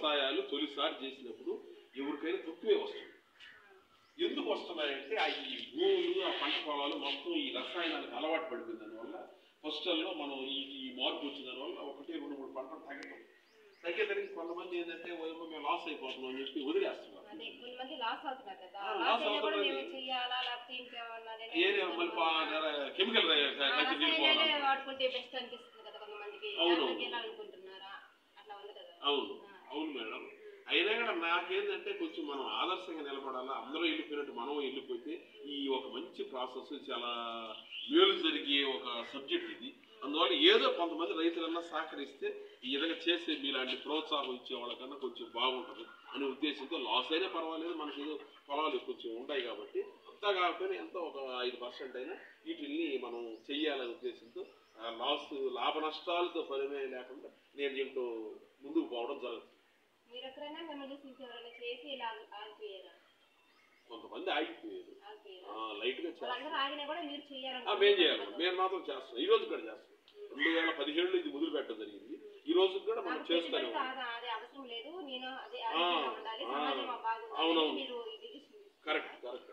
వ్యవసాయాలు తొలిసారి చేసినప్పుడు ఎవరికైనా తక్కువే వస్తుంది ఎందుకు వస్తున్నాయంటే ఆ ఈ భూములు ఆ పంట పొలాలు మొత్తం ఈ రసాయనాలకు అలవాటు పడిపోయిన దానివల్ల ఫస్టల్లో మనం ఈ ఈ మార్పు వచ్చిన దానివల్ల ఒకటి రెండు మూడు పంటలు తగ్గటం తగ్గేదానికి కొంతమంది ఏంటంటే "ఓ, ఏమో మేము లాస్ అయిపోతున్నాం అని చెప్పి వదిలేస్తున్నారు అదే కొంతమంది లాస్ అవుతున్నారు కదా ఆ, లాస్ లాస్ అయినా కూడా అవుతున్నారు. మేము చెయ్యాలా లేకపోతే ఇంకేమన్నా లేదా ఏరియా మళ్ళీ కెమికల్ ఆ, కంచి రసాయనాలే వాడుకుంటే బెస్ట్ అనిపిస్తుంది కదా కొంతమందికి అవును. దాంట్లోకి వెళ్ళాలనుకుంటున్నారా అట్లా ఉంది కదా అవును ఆ. అవును మేడం అయినా కూడా నాకేంటంటే కొంచెం మనం ఆదర్శంగా నిలబడాలా అందరూ వెళ్ళిపోయినట్టు మనం వెళ్ళిపోతే ఈ ఒక మంచి ప్రాసెస్ చాలా మేలు జరిగే ఒక సబ్జెక్ట్ ఇది అందువల్ల ఏదో కొంతమంది రైతులన్నా సహకరిస్తే ఈ విధంగా చేసే మీలాంటి ప్రోత్సాహం ఇచ్చే వాళ్ళకన్నా కొంచెం బాగుంటుంది అనే ఉద్దేశంతో లాస్ అయినా పర్వాలేదు మనకి ఏదో పొలాలు కొంచెం ఉంటాయి కాబట్టి అంతా కాకపోయినా ఎంతో ఒక ఐదు పర్సెంట్ అయినా వీటిని మనం చెయ్యాలనే ఉద్దేశంతో ఆ లాస్ లాభ నష్టాలతో పనిమే లేకుండా నేను దీంట్లో ముందుకు పోవడం జరుగుతుంది మీరు ఎక్కడైనా మిమ్మల్ని చూసి ఇంకెవరైనా చేసి ఇలా ఆగి- ఆగిపోయారా కొంతమంది ఆగిపోయారు ఆగిపోయారా ఆ, లైట్గా చేస్తాం వాళ్ళందరూ ఆగినా కూడా మీరు చేయాలని ఆ, మేము చేయాలి మేము మాత్రం చేస్తాం ఈ రోజు కూడా చేస్తాం రెండు వేల పదిహేడులో ఇది మొదలు పెట్టడం జరిగింది ఈ రోజు కూడా మనం నాకు చేస్తానే పెట్టుబడి ఉన్నాం కాదా అది అవసరం లేదు నేను అదే ఆ, ఆరోగ్యంగా ఉండాలి ఆ, సమాజం బాగుండాలి అవునవును. మీరు ఇది తీసుకుంటారా? కరెక్ట్ కరెక్ట్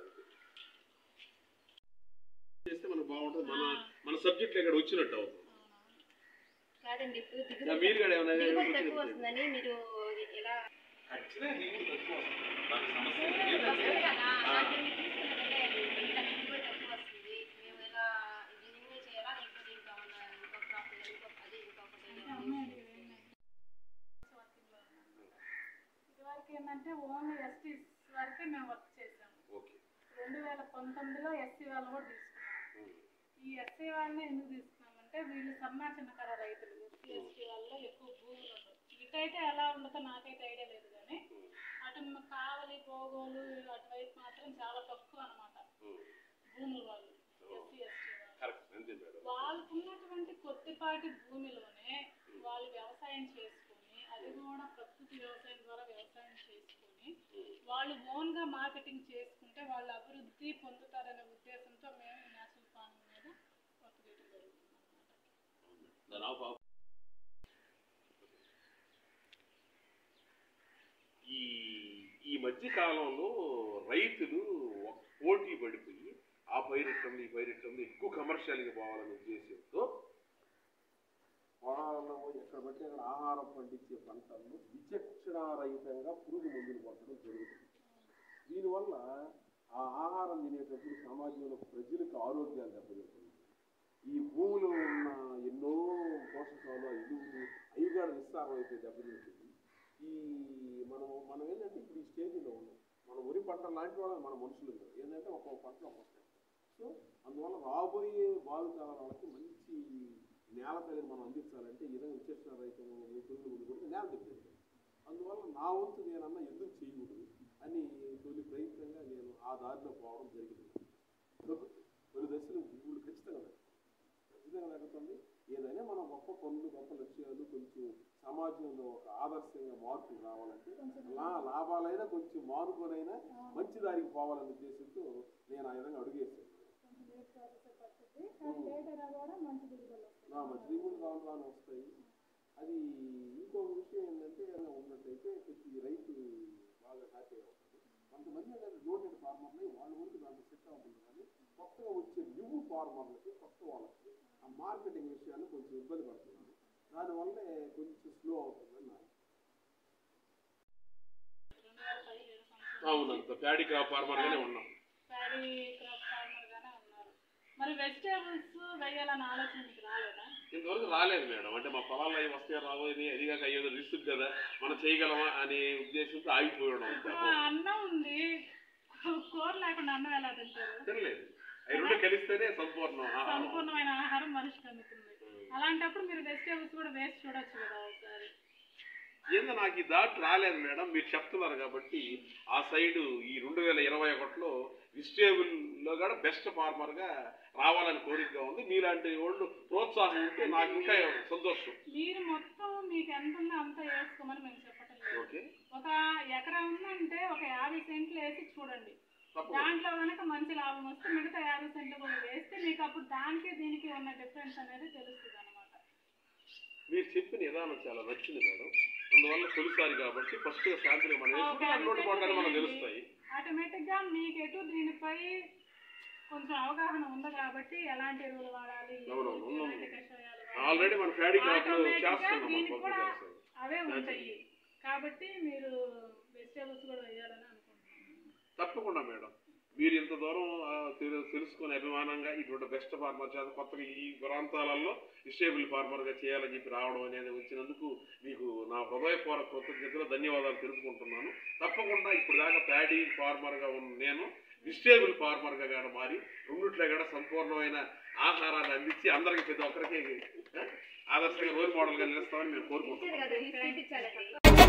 చేస్తే మనకు బాగుంటుంది మన మన సబ్జెక్ట్ ఇక్కడ వచ్చినట్టు అవుతుంది కాదండి ఇప్పుడు యా, దిగుబడి మీరు కూడా ఏమైనా దిగుబడి తక్కువ వస్తుందని మీరు ఎలా ఖచ్చితంగా దిగుబడి తక్కువ వస్తుంది. దానికి సమస్య వస్తుంది ఏంటంటే, కదా ఆ, నాకు మీరు తీసుకున్నట్లయితే ఇంత దిగుబడి తక్కువ వస్తుంది మేము ఎలా ఇది నిన్నే చేయాలా లేకపోతే ఇంకా ఏమన్నా ఇంకో క్రాప్ ఇంకో అది ఇంకొకటి ఇదివరకు ఏంటంటే ఓన్లీ ఎస్టీస్ వరకే మేము వర్క్ చేసాము ఓకే రెండు వేల పంతొమ్మిదిలో ఎస్సీ వాళ్ళు కూడా తీసుకున్నాము ఉమ్, ఈ ఎస్సీ వాళ్ళని ఎందుకు తీసుకున్నామంటే వీళ్ళు సన్నా చిన్నకర రైతులు ఎస్సీ ఎస్టీ వాళ్ళలో ఎక్కువ భూములు ఉండవు ఇటైతే ఎలా ఉండదో నాకైతే ఐడియా లేదు కానీ ఉమ్, అటు మ- కావలి పోగోలు అటువైపు మాత్రం చాలా తక్కువ అనమాట ఉమ్. భూములు వాళ్ళు ఎస్సీ ఎస్టీ వాళ్ళు కరెక్ట్ అంతే మేడం వాళ్ళకు ఉన్నటువంటి కొద్దిపాటి భూమిలోనే వాళ్ళు వ్యవసాయం చేసుకొని అది కూడా ప్రకృతి వ్యవసాయం ద్వారా వ్యవసాయం చేసుకొని వాళ్ళు ఓన్ గా మార్కెటింగ్ చేసుకుంటే వాళ్ళు అభివృద్ధి పొందుతారనే ఉద్దేశంతో మేము ఈ నేషనల్ ఫార్మింగ్ మీద వర్క్ చేయడం జరుగుతుంది అన్నమాట. దాని ఆఫ్ ఆఫ్. ఈ ఈ మధ్య కాలంలో రైతులు ఒక పోటీ పడిపోయి ఆ పైరెట్టంలో ఈ పైరెట్టంలో ఎక్కువ కమర్షియల్గా పోవాలనే ఉద్దేశంతో పొలాల్లో ఎక్కడ పడితే అక్కడ ఆహారం పండించే పంటలను విచక్షణారహితంగా పురుగు మందులు కొట్టడం జరుగుతుంది దీనివల్ల ఆ ఆహారం తినేటప్పుడు సమాజంలో ప్రజలకు ఆరోగ్యాలు దెబ్బతింటుంది ఈ భూమిలో ఉన్న ఎన్నో పోషకాలు ఆ ఎరువులు అవి కూడా నిస్సారం అయిపోయి దెబ్బతింటుంది ఈ మనం మనం ఏంటంటే ఇప్పుడు ఈ స్టేజ్లో ఉన్నాం మన వరి పంట లాంటి వాళ్ళని మన మనుషులు కాదు. ఏంటంటే ఒక్కొక్క పంట ఒక్కొక్క సో అందువల్ల రాబోయే భావితరాల వాళ్ళకి మంచి నేల తల్లిని మనం అందించాలంటే ఈ విధంగా విచక్షణ రైతు పురుగులు ముందు కూడా నేల దెబ్బతింటుంది అందువల్ల నా వంతు నేనన్నా ఎందుకు చేయకూడదు అని తొలి ప్రయత్నంగా నేను ఆ దారిలో పోవడం జరిగింది ప్రభుత్వం తొలి దశలో పువ్వులు ఖచ్చితంగా పెడతాం. ఖచ్చితంగా పెడుతుంది ఏదైనా మనం గొప్ప పనులు గొప్ప లక్ష్యాలు కొంచెం సమాజంలో ఒక ఆదర్శంగా మార్పులు రావాలంటే లా లాభాలైనా కొంచెం మానుకొనైనా మంచి దారికి పోవాలనే ఉద్దేశంతో నేను ఆ విధంగా అడుగేసాను కొంచెం లేట్ ప్రాసెస్ పడుతుంది కానీ లేట్ అయినా కూడా మంచి దిగుబడులు వస్తాయి నా మంచి దిగుబడి రాను రాను వస్తాయి అది ఇంకో విషయం ఏంటంటే ఏదైనా ఉన్నట్టయితే కొంచెం ఈ రైతు బాగా హ్యాపీ అవుతాడు కొంతమంది ఏంటంటే నోటెడ్ ఫార్మర్ని వాళ్ళ వరకు దాంట్లో సెట్ అవ్వకుండా కానీ కొత్తగా వచ్చే న్యూ ఫార్మర్లకి కొత్త వాళ్ళకి ఆ మార్కెటింగ్ విషయాన్ని కొంచెం ఇబ్బంది పడుతున్నారు దానివల్లే కొంచెం స్లో అవుతుందని నా రెండు వేల పదిహేడు సంవత్సరం అవునంత ప్యాడీ క్రాప్ ఫార్మర్గానే ఉన్నాం ప్యాడీ క్రాప్ ఫార్మర్ గానే ఉన్నారు మరి వెజిటేబుల్స్ వేయాలని ఆలోచన మీకు రాలేదా ఇంతవరకు రాలేదు మేడం అంటే మా పొలాల్లో అవి వస్తాయో రావో అని అదిగాక అయ్యేదో రిస్క్ కదా మనం చేయగలమా అనే ఉద్దేశంతో ఆగిపోవడం అంతే. ఆ, అన్నం ఉంది కూ- కూర లేకుండా అన్నం ఎలా తింటారు తినలేదు అవి రెండు కలిస్తేనే సంపూర్ణం ఆహారం. సంపూర్ణమైన ఆహారం మనిషికి అందుతుంది అలాంటప్పుడు మీరు వెజిటేబుల్స్ కూడా వేస్ట్ చూడొచ్చు కదా ఒకసారి ఏందో నాకు ఈ దాట్ రాలేదు మేడం మీరు చెప్తున్నారు కాబట్టి ఆ సైడ్ ఈ రెండు వేల ఇరవై ఒకటిలో వెజిటేబుల్లో కూడా బెస్ట్ ఫార్మర్గా రావాలని కోరికగా ఉంది మీలాంటి వాళ్ళు ప్రోత్సాహం ఉంటే నాకు ఇంకా సంతోషం మీరు మొత్తం మీకు ఎంత ఉందో అంత వేసుకోమని మేము చెప్పటం లేదు ఓకే ఒక ఎకరా ఉందంటే ఒక యాభై సెంట్లు వేసి చూడండి తప్పకుండా దాంట్లో కనుక మంచి లాభం వస్తే మిగతా యాభై సెంట్లు కూడా వేస్తే మీకు అప్పుడు దానికి దీనికి ఉన్న డిఫరెన్స్ అనేది తెలుస్తుంది అనమాట మీరు చెప్పిన విధానం చాలా నచ్చింది మేడం అందువల్ల తొలిసారి కాబట్టి ఫస్ట్ శాంతిగా మనం వేసుకుంటే అన్నోటి పాటలు మనకు తెలుస్తాయి ఆటోమేటిక్ గా మీకు ఎటు దీనిపై కొంచెం అవగాహన ఉంది కాబట్టి ఎలాంటి ఎరువులు వాడాలి అవునవును, అవును. ఎలాంటి కషాయాలు వాడాలి. ఆల్రెడీ మన ఫ్యాడీ క్రాప్ Automatic గా చేస్తున్నాం మనం దీనికి పప్పు కూడా చేస్తాం అవే ఉంటాయి కాబట్టి మీరు వెజిటేబల్స్ కూడా వేయాలని అనుకుంటున్నాను తప్పకుండా మేడం మీరు ఇంత దూరం ఆ, తెలు- తెలుసుకుని అభిమానంగా ఇటువంటి బెస్ట్ ఫార్మర్ చేత కొత్తగా ఈ ప్రాంతాలలో స్టేబుల్ ఫార్మర్గా చేయాలని చెప్పి రావడం అనేది వచ్చినందుకు మీకు నా హృదయపూర్వక కృతజ్ఞతలు ధన్యవాదాలు తెలుపుకుంటున్నాను తప్పకుండా ఇప్పుడు దాకా ప్యాడీ ఫార్మర్గా ఉన్న నేను విస్టేబుల్ ఫార్మర్గా కూడా మారి రెండిట్లో కూడా సంపూర్ణమైన ఆహారాన్ని అందించి అందరికీ ప్రతి ఒక్కరికి ఆ, ఆదర్శంగా రోల్ మోడల్గా నిలుస్తామని మేము కోరుకుంటున్నాను కదా చూపించాలి